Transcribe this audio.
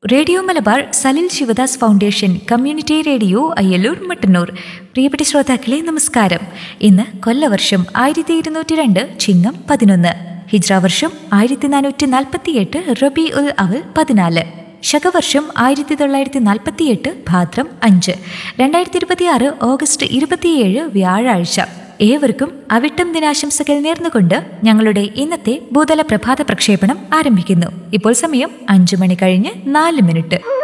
radio Malabar Salil Sivadas foundation community radio Ayyallur Mattannur പ്രിയപ്പെട്ട ശ്രോതാക്കളെ നമസ്കാരം ഇന്ന് കൊല്ലവർഷം ആയിരത്തി ഇരുന്നൂറ്റി രണ്ട് ചിങ്ങം പതിനൊന്ന് ഹിജ്ര വർഷം ആയിരത്തി നാനൂറ്റി നാൽപ്പത്തിയെട്ട് റബി ഉൽ അവൽ പതിനാല് ശകവർഷം ആയിരത്തി തൊള്ളായിരത്തി നാൽപ്പത്തിയെട്ട് ഭാദ്രം അഞ്ച് രണ്ടായിരത്തി ഇരുപത്തിയാറ് ഓഗസ്റ്റ് ഇരുപത്തിയേഴ് വ്യാഴാഴ്ച ഏവർക്കും അവിട്ടം ദിനാശംസകൾ നേർന്നുകൊണ്ട് ഞങ്ങളുടെ ഇന്നത്തെ ഭൂതല പ്രഭാത പ്രക്ഷേപണം ആരംഭിക്കുന്നു ഇപ്പോൾ സമയം അഞ്ചു മണി കഴിഞ്ഞ് നാല് മിനിറ്റ്